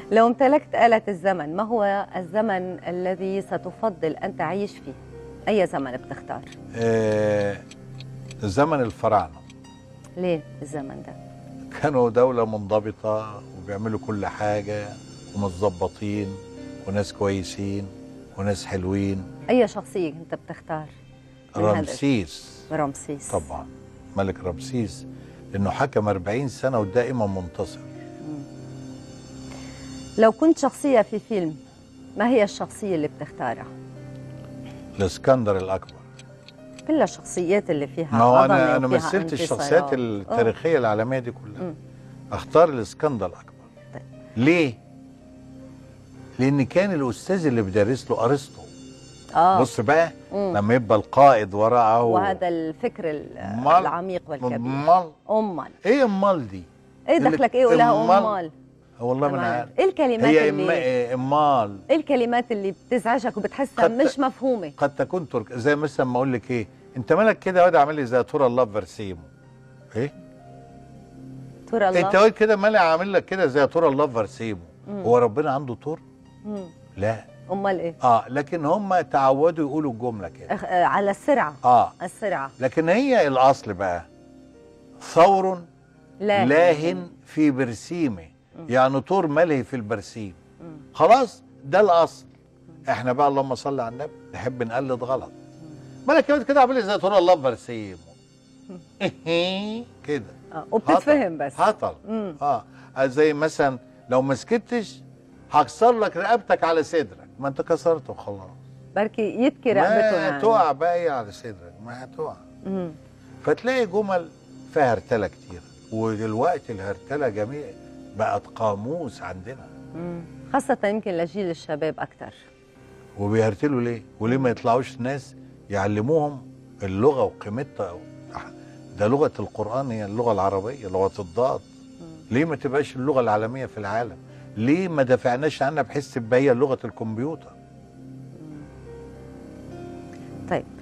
لو امتلكت آلة الزمن ما هو الزمن الذي ستفضل أن تعيش فيه أي زمن بتختار آه زمن الفراعنه ليه الزمن ده كانوا دوله منضبطه وبيعملوا كل حاجه ومتظبطين وناس كويسين وناس حلوين أي شخصية أنت بتختار من هذا رمسيس رمسيس طبعا ملك رمسيس لانه حكم 40 سنه ودائما منتصر لو كنت شخصية في فيلم ما هي الشخصية اللي بتختارها الاسكندر الاكبر كل الشخصيات اللي فيها ما هو عظمة انا انا وفيها مثلت انتصارات. الشخصيات التاريخيه العالميه دي كلها مم. اختار الاسكندر الاكبر طيب. ليه لان كان الاستاذ اللي بيدرس له ارسطو اه بص بقى مم. لما يبقى القائد وراه وهذا الفكر ال- أمال- العميق والكبير امال أمال ايه امال دي ايه اللي- دخلك ايه قولها أمال. أمال والله ما انا أمال. عارف ايه الكلمات هي اللي إما- إيه امال ايه الكلمات اللي بتزعجك وبتحسها قد- مش مفهومة قد تكون ترك زي مثلا ما اقول لك ايه انت مالك كده واد عامل لي زي تورا الله برسيمو ايه ترى انت الله واد كده مالي عامل لك كده زي تورا الله برسيمو مم. هو ربنا عنده تور مم. لا أمال ايه اه لكن هم تعودوا يقولوا الجمله كده أخ- آه، على السرعة اه السرعة لكن هي الاصل بقى ثور لا لاهن في برسيمه يعني طور ملهي في البرسيم مم. خلاص ده الاصل احنا بقى اللهم صل على النبي نحب نقلد غلط مالك كده كده عامل لي زي طور الله برسيم كده آه. وبتتفهم بس هطل مم. اه زي مثلا لو ما سكتش هكسر لك رقبتك على صدرك ما انت كسرته خلاص بركي يبكي رقبته ما يعني تقع بقى ايه على صدرك ما هتقع مم. فتلاقي جمل فيها هرتله كتير ودلوقتي الهرتله جميع بقت قاموس عندنا مم. خاصة يمكن لجيل الشباب أكثر وبيهرتلوا ليه؟ وليه ما يطلعوش ناس يعلموهم اللغه وقيمتها ده لغه القران هي اللغه العربيه لغه الضاد ليه ما تبقاش اللغه العالميه في العالم؟ ليه ما دافعناش عنها بحيث تبقى هي لغه الكمبيوتر؟ طيب